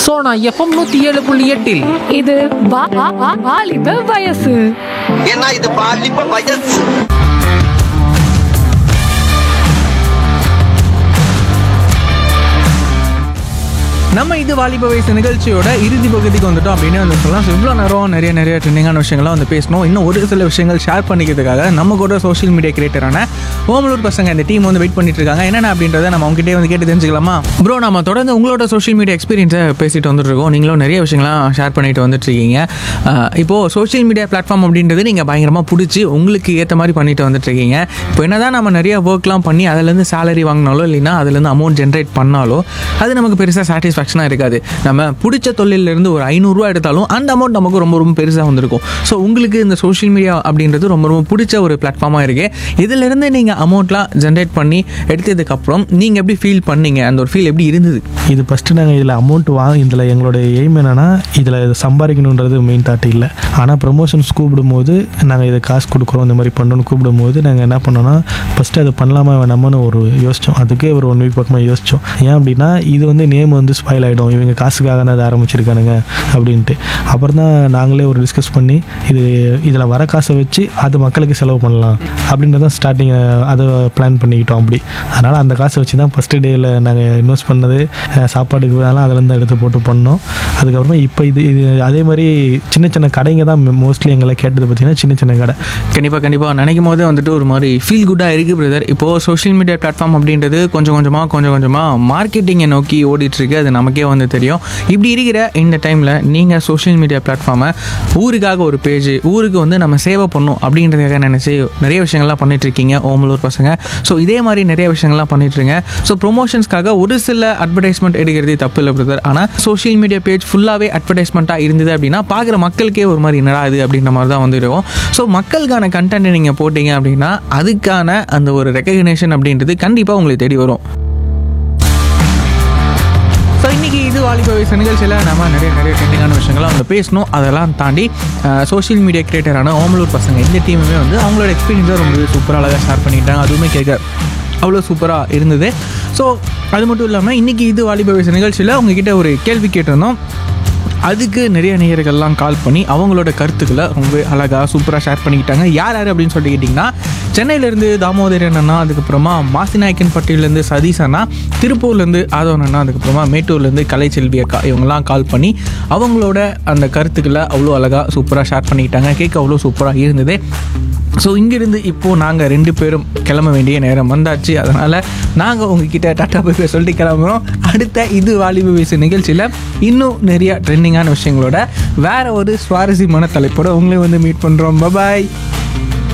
Sona FM நூத்தி ஏழு புள்ளி எட்டில் இது வா- வா- வா- வாலிப வயசு ஏன்னா இது பாலிப்ப வயசு நம்ம இது வாலிப வயசு நிகழ்ச்சியோட இறுதி பகுதிக்கு வந்துட்டோம் அப்படின்னு வந்து சொல்லலாம் ஸோ இவ்வளோ நேரம் நிறைய நிறைய ட்ரெண்டிங்கான விஷயங்கள்லாம் வந்து பேசணும் இன்னும் ஒரு சில விஷயங்கள் ஷேர் பண்ணிக்கிறதுக்காக நம்ம கூட சோஷியல் மீடியா கிரியேட்டரான ஓமலூர் பசங்க இந்த டீம் வந்து வெயிட் பண்ணிட்டு இருக்காங்க என்னென்ன அப்படின்றத நம்ம அவங்ககிட்டே வந்து கேட்டு தெரிஞ்சுக்கலாமா ப்ரோ நம்ம தொடர்ந்து உங்களோட சோஷியல் மீடியா எக்ஸ்பீரியன்ஸை பேசிட்டு வந்துட்டு இருக்கோம் நீங்களும் நிறைய விஷயங்கள்லாம் ஷேர் பண்ணிட்டு வந்துட்டு இருக்கீங்க அஹ் இப்போ சோஷியல் மீடியா பிளாட்ஃபார்ம் அப்படின்றது நீங்கள் பயங்கரமாக பிடிச்சி உங்களுக்கு ஏற்ற மாதிரி பண்ணிட்டு வந்துட்டு இருக்கீங்க இப்போ என்னதான் நம்ம நிறைய ஒர்க்லாம் பண்ணி அதுலேருந்து சேலரி வாங்கினாலோ இல்லைன்னா அதுலேருந்து அமௌண்ட் ஜென்ரேட் பண்ணாலோ அது நமக்கு பெருசாக சாட்டிஸ்ஃபேக்ஷனாக இருக்காது நம்ம பிடிச்ச தொழிலிருந்து ஒரு ஐநூறுரூவா எடுத்தாலும் அந்த அமௌண்ட் நமக்கு ரொம்ப ரொம்ப பெருசாக வந்திருக்கும் ஸோ உங்களுக்கு இந்த சோஷியல் மீடியா அப்படின்றது ரொம்ப ரொம்ப பிடிச்ச ஒரு பிளாட்ஃபார்மாக இருக்கு இதிலிருந்து நீங்கள் அமௌண்ட்லாம் ஜென்ரேட் பண்ணி எடுத்ததுக்கப்புறம் நீங்கள் எப்படி ஃபீல் பண்ணீங்க அந்த ஒரு ஃபீல் எப்படி இருந்தது இது ஃபஸ்ட்டு நாங்கள் இதில் அமௌண்ட் வாங்க இதில் எங்களோட எய்ம் என்னென்னா இதில் சம்பாதிக்கணுன்றது மெயின் தாட் இல்லை ஆனால் ப்ரொமோஷன்ஸ் கூப்பிடும்போது நாங்கள் இதை காசு கொடுக்குறோம் இந்த மாதிரி பண்ணணும்னு கூப்பிடும்போது நாங்கள் என்ன பண்ணோன்னா ஃபஸ்ட்டு அது பண்ணலாமா வேணாமான்னு ஒரு யோசித்தோம் அதுக்கே ஒரு ஒன் வீக் பக்கமாக யோசித்தோம் ஏன் அப்படின்னா இது வந்து நேம் வந்து ஸ்பாயில் ஆகிடும் இவங்க காசுக்காக தான் அதை ஆரம்பிச்சிருக்கானுங்க அப்படின்ட்டு அப்புறம் தான் நாங்களே ஒரு டிஸ்கஸ் பண்ணி இது இதில் வர காசை வச்சு அது மக்களுக்கு செலவு பண்ணலாம் அப்படின்றத ஸ்டார்டிங் அதை பிளான் பண்ணிக்கிட்டோம் அப்படி அதனால் அந்த காசை வச்சு தான் ஃபஸ்ட்டு டேயில் நாங்கள் இன்வெஸ்ட் பண்ணது அஹ், சாப்பாடுக்கு வேணாலும் அதுலேருந்து எடுத்து போட்டு பண்ணோம் அதுக்கப்புறமா இப்போ இது இது அதே மாதிரி சின்ன சின்ன கடைங்க தான் மோஸ்ட்லி எங்களை கேட்டது பார்த்தீங்கன்னா சின்ன சின்ன கடை கண்டிப்பாக கண்டிப்பாக நினைக்கும் போதே வந்துட்டு ஒரு மாதிரி ஃபீல் குட்டாக இருக்குது பிரதர் இப்போது சோஷியல் மீடியா பிளாட்ஃபார்ம் அப்படின்றது கொஞ்சம் கொஞ்சமாக கொஞ்சம் கொஞ்சமாக மார்க்கெட்டிங்கை நோக்கி ஓடிட்டு இருக்கு அது நமக்கே வந்து தெரியும் இப்படி இருக்கிற இந்த டைமில் நீங்கள் சோஷியல் மீடியா பிளாட்ஃபார்மை ஊருக்காக ஒரு பேஜ் ஊருக்கு வந்து நம்ம சேவை பண்ணணும் அப்படின்றதுக்காக நினச்சி நிறைய விஷயங்கள்லாம் பண்ணிட்டு இருக்கீங்க ஓமலூர் பசங்க ஸோ இதே மாதிரி நிறைய விஷயங்கள்லாம் பண்ணிட்டு இருங்க ஸோ ப்ரொமோஷன்ஸ்க்காக ஒரு சில அட்வர்டைஸ்மெண்ட் எடுக்கிறது தப்பு இல்லை பிரதர் ஆனால் சோஷியல் மீடியா பேஜ் ஃபுல்லாகவே அட்வர்டைஸ்மெண்ட்டாக இருந்தது அப்படின்னா பார்க்குற மக்களுக்கே ஒரு மாதிரி என்னடா இது அப்படின்ற மாதிரி தான் வந்து இருக்கும் ஸோ மக்களுக்கான கண்டென்ட் நீங்கள் போட்டீங்க அப்படின்னா அதுக்கான அந்த ஒரு ரெக்கக்னேஷன் அப்படின்றது கண்டிப்பாக உங்களுக்கு தேடி வரும் ஸோ இன்றைக்கி இது வாலிப வயசு நிகழ்ச்சியில் நம்ம நிறைய நிறைய ட்ரெண்டிங்கான விஷயங்கள்லாம் வந்து பேசணும் அதெல்லாம் தாண்டி சோஷியல் மீடியா கிரியேட்டரான ஓமலூர் பசங்க இந்த டீமுமே வந்து அவங்களோட எக்ஸ்பீரியன்ஸை ரொம்பவே சூப்பராக அழகாக ஷேர் பண்ணிட்டாங்க அதுவுமே கேட்க அவ்வளோ சூப்பராக இருந்தது ஸோ அது மட்டும் இல்லாமல் இன்றைக்கி இது வாலிப வயசு நிகழ்ச்சியில் உங்ககிட்ட ஒரு கேள்வி கேட்டிருந்தோம் அதுக்கு நிறைய நேயர்கள்லாம் கால் பண்ணி அவங்களோட கருத்துக்களை ரொம்ப அழகாக சூப்பராக ஷேர் பண்ணிக்கிட்டாங்க யார் யார் அப்படின்னு சொல்லிட்டு கேட்டிங்கன்னா சென்னையிலேருந்து தாமோதரன் அண்ணா அதுக்கப்புறமா மாசிநாயக்கன் பட்டியிலேருந்து சதீஷ் அண்ணா திருப்பூர்லேருந்து ஆதவன் அண்ணா அதுக்கப்புறமா மேட்டூர்லேருந்து கலைச்செல்வி அக்கா இவங்கெல்லாம் கால் பண்ணி அவங்களோட அந்த கருத்துக்களை அவ்வளோ அழகாக சூப்பராக ஷேர் பண்ணிக்கிட்டாங்க கேட்க அவ்வளோ சூப்பராக இருந்தது ஸோ இங்கிருந்து இப்போது நாங்கள் ரெண்டு பேரும் கிளம்ப வேண்டிய நேரம் வந்தாச்சு அதனால் நாங்கள் உங்ககிட்ட டாட்டா பை பை சொல்லிட்டு கிளம்புறோம் அடுத்த இது வாலிப வயசு நிகழ்ச்சியில் இன்னும் நிறைய ட்ரெண்டிங்கான விஷயங்களோட வேற ஒரு சுவாரஸ்யமான தலைப்போட உங்களை வந்து மீட் பண்ணுறோம் பபாய்